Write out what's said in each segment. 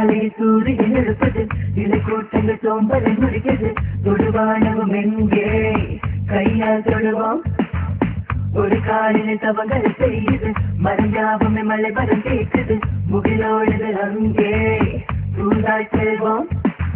மாலையை சூரியன் எடுப்பது இலை கூட்டங்கள் சோம்பலை முடிக்கிறது தொடுவானவும் எங்கே கையால் தொடுவோம் ஒரு காலில் தவங்கள் செய்யுது மறைஞ்சாவுமே மலை வரம் கேட்குது முகிலோடுது அங்கே தூண்டாய் செல்வோம்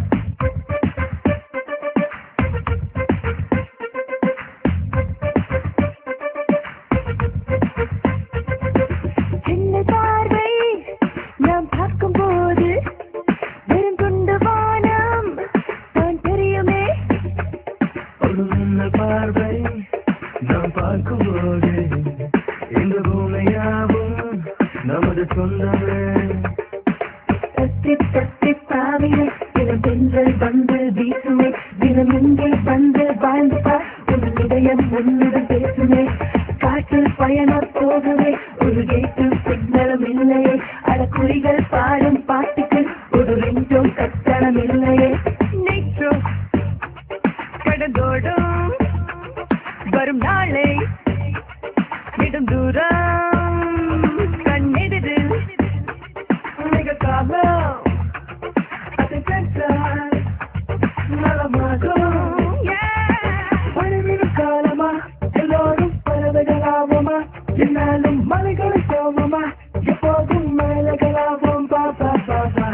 சின்ன பார்வை நாம் பார்க்கும் போது வெறும் துண்டு வானம் தான் தெரியுமே ஒரு மின்னல் பார்வை நாம் பார்க்கும்போது இந்த பூமியாவும் நமது சொந்தமே தத்தி தத்தி பாவினை தினம் பெண்கள் வந்து வீசுமே தினம் எங்கே வந்து வாழ்ந்து பார் உன் இதயம் உன்னுடன் பேசுமே காற்றில் பயணம் போகவே ஒரு கேட்டு சிக்னலும் இல்லையே அடக்குறிகள் பாடும் பாட்டுக்கு ஒரு ரெண்டும் கட்டணம் இல்லையே நேற்றோ கடந்தோடும் வரும் நாளை நெடும் தூரம் கண்ணெதிரில் மிக காலம் அதை பெற்றால் நலமாகும் பழவிடும் காலமா எல்லோரும் பறவைகளாவோமா என்னாலும் மலைகளை போவோமா எப்போதும் மலைகளாவோம் பாப்பா பாப்பா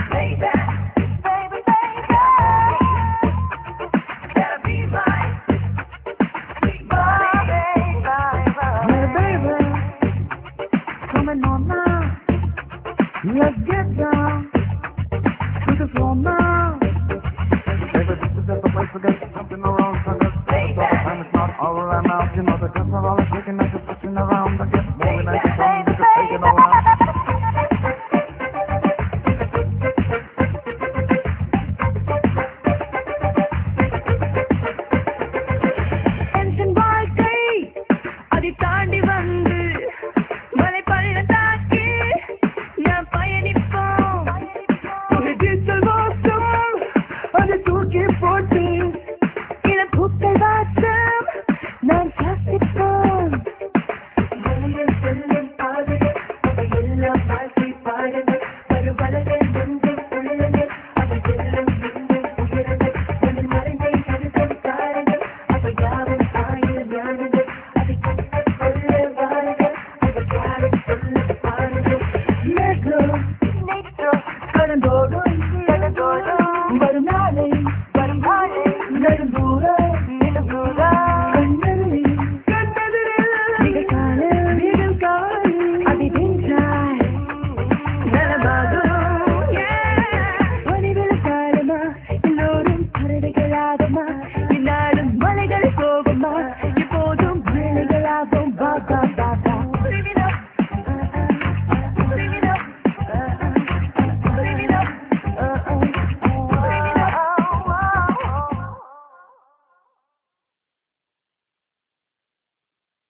Coming on now, let's get down to the floor now. Baby, this is just a place to get something around. So just stop, and it's not all around now. You know the girls are all shaking and just pushing around. But get moving like it's on